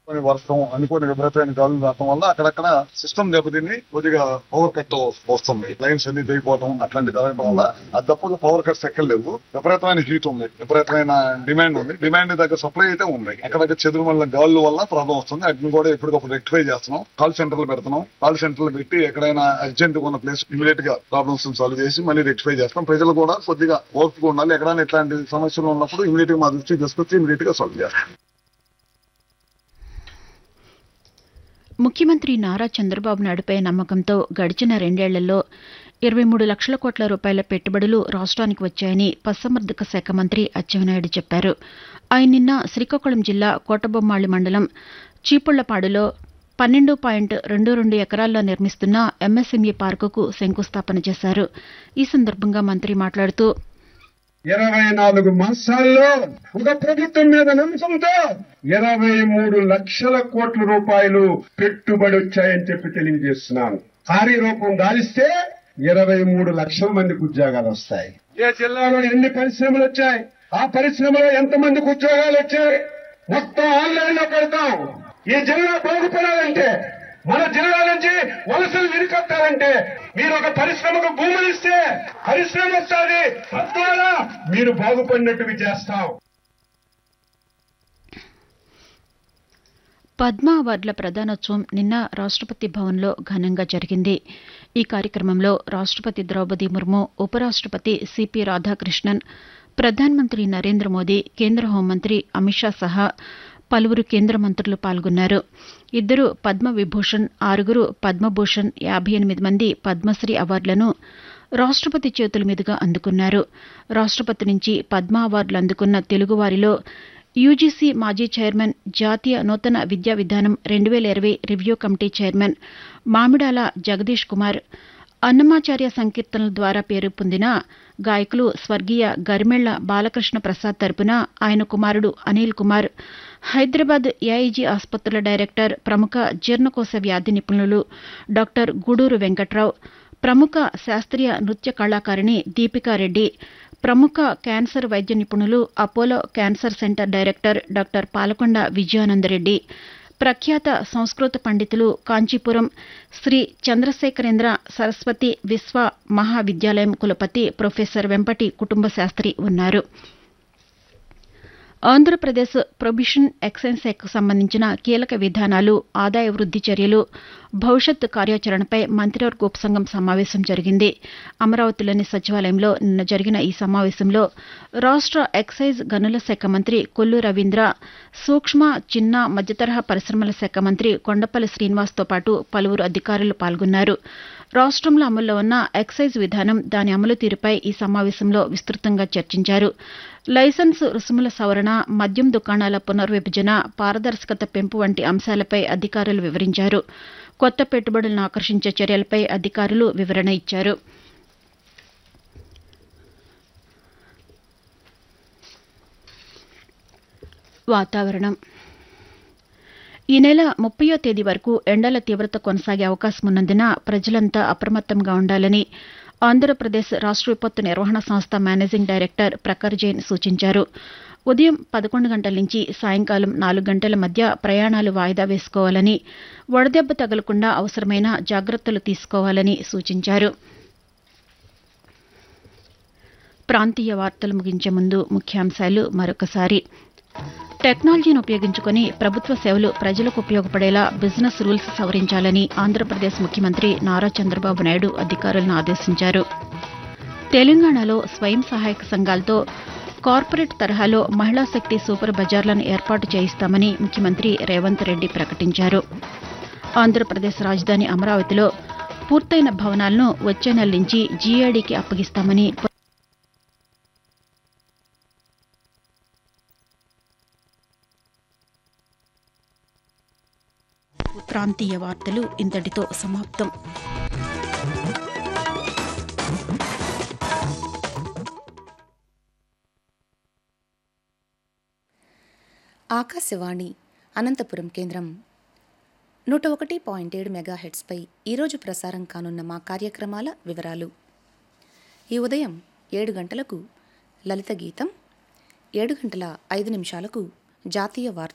కొన్ని వర్షం అనుకోని విపరీతమైన గాలులు రావడం వల్ల అక్కడక్కడ సిస్టమ్ దెబ్బతిని కొద్దిగా పవర్ కట్ వస్తుంది లైన్స్ అన్ని దిగిపోవడం అట్లాంటి జరగడం వల్ల అది తప్ప పవర్ కట్స్ ఎక్కడ లేవు విపరీతమైన హీట్ ఉంది విపరీతమైన డిమాండ్ ఉంది డిమాండ్ దగ్గర సప్లై అయితే ఉంది అక్కడక్కడ చెదురుమల్ల గాలుల వల్ల ప్రాబ్లం వస్తుంది వాటిని కూడా ఎప్పటికప్పుడు రెక్టిఫై చేస్తున్నాం కాల్ సెంటర్లు పెడుతున్నాం కాల్ సెంటర్లు పెట్టి ఎక్కడైనా అర్జెంట్ ఉన్న ప్లేస్ ఇమీడియట్ గా ప్రాబ్లమ్స్ సాల్వ్ చేసి మళ్ళీ రెక్టిఫై చేస్తాం ప్రజలు కూడా కొద్దిగా ఓర్పుగా ఉండాలి ఎక్కడైనా ఇట్లాంటి సమస్యలు ఉన్నప్పుడు ఇమీడియట్ గా మా దృష్టికి తీసుకొచ్చి ఇమీడియట్ గా సాల్వ్ చేస్తాం ముఖ్యమంత్రి నారా చంద్రబాబు నాయుడుపై నమ్మకంతో గడిచిన రెండేళ్లలో ఇరవై మూడు లక్షల కోట్ల రూపాయల పెట్టుబడులు రాష్ట్రానికి వచ్చాయని పశుసంవర్ధక శాఖ మంత్రి అచ్చెన్నాయుడు చెప్పారు ఆయన నిన్న శ్రీకాకుళం జిల్లా కోటబొమ్మాళి మండలం చీపుళ్లపాడులో పన్నెండు పాయింట్ రెండు రెండు ఎకరాల్లో నిర్మిస్తున్న ఎంఎస్ఎంఈ పార్కుకు శంకుస్థాపన చేశారు ఈ సందర్భంగా మంత్రి మాట్లాడుతూ ఇరవై నాలుగు మాసాల్లో ఒక ప్రభుత్వం మీద నమ్మకంతో ఇరవై మూడు లక్షల కోట్ల రూపాయలు పెట్టుబడి వచ్చాయని చెప్పి తెలియజేస్తున్నాను కార్యరూపం దాలిస్తే ఇరవై మూడు లక్షల మందికి ఉద్యోగాలు వస్తాయి ఏ జిల్లాలో ఎన్ని పరిశ్రమలు వచ్చాయి ఆ పరిశ్రమలో ఎంత మందికి ఉద్యోగాలు వచ్చాయి మొత్తం ఆన్లైన్ లో పెడతాం ఈ జిల్లా బాగుపడాలంటే మన జిల్లా నుంచి వలసలు విరికొట్టాలంటే మీరు ఒక పరిశ్రమకు భూములు ఇస్తే పరిశ్రమ వస్తుంది తద్వారా మీరు బాగుపడినట్టుగా చేస్తాం పద్మ అవార్డుల ప్రదానోత్సవం నిన్న రాష్ట్రపతి భవన్లో ఘనంగా జరిగింది ఈ కార్యక్రమంలో రాష్ట్రపతి ద్రౌపది ముర్ము ఉపరాష్ట్రపతి సిపి రాధాకృష్ణన్ ప్రధానమంత్రి నరేంద్ర మోదీ కేంద్ర హోంమంత్రి అమిత్ షా సహా పలువురు కేంద్ర మంత్రులు పాల్గొన్నారు ఇద్దరు పద్మ విభూషణ్ ఆరుగురు పద్మభూషణ్ యాభై ఎనిమిది మంది పద్మశ్రీ అవార్డులను రాష్ట్రపతి చేతుల మీదుగా అందుకున్నారు రాష్ట్రపతి నుంచి పద్మ అవార్డులు అందుకున్న తెలుగువారిలో యూజీసీ మాజీ చైర్మన్ జాతీయ నూతన విద్యా విధానం రెండు వేల ఇరవై review committee chairman Mamidala Jagadish Kumar Annamacharya సంకీర్తనల ద్వారా పేరు పొందిన గాయకులు స్వర్గీయ గరిమెళ్ల బాలకృష్ణ ప్రసాద్ తరపున ఆయన కుమారుడు అనిల్ కుమార్ హైదరాబాద్ ఏఐజీ ఆసుపత్రుల డైరెక్టర్ ప్రముఖ జీర్ణకోశ వ్యాధి నిపుణులు డాక్టర్ గూడూరు వెంకట్రావు ప్రముఖ శాస్త్రీయ నృత్య కళాకారిణి దీపికారెడ్డి ప్రముఖ క్యాన్సర్ వైద్య నిపుణులు Apollo cancer centre director doctor Palakonda Vijayanandareddy ప్రఖ్యాత సంస్కృత పండితులు కాంచీపురం శ్రీ చంద్రశేఖరేంద్ర సరస్వతి విశ్వ మహావిద్యాలయం కులపతి ప్రొఫెసర్ వెంపటి కుటుంబ శాస్త్రి ఉన్నారు ఆంధ్రప్రదేశ్ ప్రొబిషన్ ఎక్సైజ్ శాఖకు సంబంధించిన కీలక విధానాలు ఆదాయ వృద్ది చర్యలు భవిష్యత్ కార్యాచరణపై మంత్రివర్గ ఉపసంఘం సమావేశం జరిగింది అమరావతిలోని సచివాలయంలో నిన్న జరిగిన ఈ సమావేశంలో రాష్ట ఎక్సైజ్ గనుల శాఖ మంత్రి కొల్లు రవీంద్ర సూక్ష్మ చిన్న మధ్యతరహా పరిశ్రమల శాఖ మంత్రి కొండపల్లి శ్రీనివాస్తో పాటు పలువురు అధికారులు పాల్గొన్నారు రాష్ట్రంలో అమల్లో ఉన్న ఎక్సైజ్ విధానం దాని అమలు తీరుపై ఈ సమావేశంలో విస్తృతంగా చర్చించారు లైసెన్స్ రుసుముల సవరణ మద్యం దుకాణాల పునర్విభజన పారదర్శకత పెంపు వంటి అంశాలపై అధికారులు వివరించారు కొత్త పెట్టుబడులను ఆకర్షించే చర్యలపై అధికారులు వివరణ ఇచ్చారు వాతావరణం ఈ నెల ముప్పయో తేదీ వరకు ఎండల తీవ్రత కొనసాగే అవకాశం ఉన్నందున ప్రజలంతా అప్రమత్తంగా ఉండాలని ఆంధ్రప్రదేశ్ రాష్ట్ర విపత్తు నిర్వహణ సంస్థ మేనేజింగ్ డైరెక్టర్ ప్రఖర్ జైన్ సూచించారు ఉదయం పదకొండు గంటల నుంచి సాయంకాలం నాలుగు గంటల మధ్య ప్రయాణాలు వాయిదా వేసుకోవాలని వడదెబ్బ తగలకుండా అవసరమైన జాగ్రత్తలు తీసుకోవాలని సూచించారు ప్రాంతీయ వార్తలు ముగించే ముందు ముఖ్యాంశాలు మరొకసారి టెక్నాలజీని ఉపయోగించుకుని ప్రభుత్వ సేవలు ప్రజలకు ఉపయోగపడేలా బిజినెస్ రూల్స్ సవరించాలని ఆంధ్రప్రదేశ్ ముఖ్యమంత్రి నారా చంద్రబాబు నాయుడు అధికారులను ఆదేశించారు తెలంగాణలో స్వయం సహాయక సంఘాలతో కార్పొరేట్ తరహాలో మహిళా శక్తి సూపర్ బజార్లను ఏర్పాటు చేయిస్తామని ముఖ్యమంత్రి రేవంత్ రెడ్డి ప్రకటించారు ఆంధ్రప్రదేశ్ రాజధాని అమరావతిలో పూర్తయిన భవనాలను వచ్చే నెల నుంచి జీఏడీకి అప్పగిస్తామని ప్రాంతీయ వార్తలు ఇంతటితో సమాప్తం ఆకాశవాణి అనంతపురం కేంద్రం నూట ఒకటి పాయింట్ ఏడు మెగాహెడ్స్పై ఈరోజు ప్రసారం కానున్న మా కార్యక్రమాల వివరాలు ఈ ఉదయం ఏడు గంటలకు లలిత గీతం ఏడు గంటల ఐదు నిమిషాలకు జాతీయ వార్త